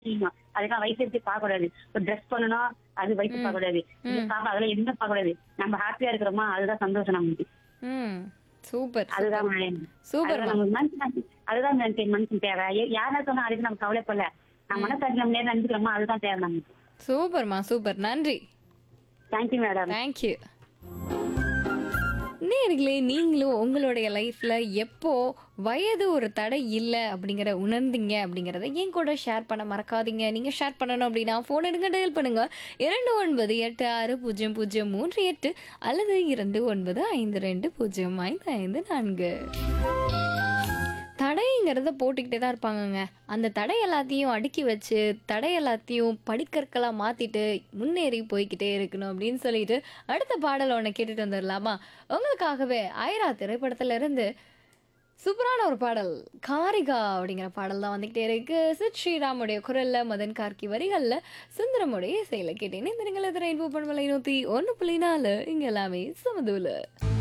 செய்யணும் அதுக்கெல்லாம் வயசு எடுத்து பார்க்க கூடாது ஒரு ட்ரெஸ் பண்ணணும் அது வயசு பார்க்க கூடாது இல்ல சாப்பிட அதெல்லாம் எதுவுமே பார்க்க கூடாது நம்ம ஹாப்பியா இருக்கிறோமா அதுதான் சந்தோஷம் நமக்கு ம் சூப்பர் அதுதான் மழை. சூப்பர் அதுதான் நமக்கு மனுஷன் அதுதான் மனுஷன் மனுஷன் தேவை எ- யாரா சொன்னா அதுக்கு நம்ம கவலைப்படல நம்ம மனசாட்சி நம்ம நேரம் நினைச்சுக்கிறோமா அதுதான் தேவை நமக்கு சூப்பர்மா சூப்பர் நன்றி தேங்க்யூ மேடம் தேங்க்யூ நேர்களே நீங்களும் உங்களுடைய லைஃப்ல எப்போ வயது ஒரு தடை இல்லை அப்படிங்கிற உணர்ந்தீங்க அப்படிங்கிறத என் கூட ஷேர் பண்ண மறக்காதீங்க நீங்க ஷேர் பண்ணணும் அப்படின்னா ஃபோன் எடுங்க டயல் பண்ணுங்க இரண்டு ஒன்பது எட்டு ஆறு பூஜ்ஜியம் பூஜ்ஜியம் மூன்று எட்டு அல்லது இரண்டு ஒன்பது ஐந்து ரெண்டு பூஜ்ஜியம் ஐந்து ஐந்து நான்கு தடைங்கிறத போட்டுக்கிட்டே தான் இருப்பாங்கங்க அந்த தடை எல்லாத்தையும் அடுக்கி வச்சு தடை எல்லாத்தையும் படிக்கற்களாக மாற்றிட்டு முன்னேறி போய்க்கிட்டே இருக்கணும் அப்படின்னு சொல்லிட்டு அடுத்த பாடல் ஒன்று கேட்டுட்டு வந்துடலாமா உங்களுக்காகவே ஆயிரா திரைப்படத்துல இருந்து சூப்பரான ஒரு பாடல் காரிகா அப்படிங்கிற பாடல் தான் வந்துக்கிட்டே இருக்கு சித் ஸ்ரீராமுடைய குரல்ல மதன் கார்கி வரிகள்ல சுந்தரமுடைய இசையில கேட்டேன் இந்த நீங்கள் எதிர இன்பு பண்பலை நூற்றி ஒன்று புள்ளி நாலு இங்க எல்லாமே சமதூல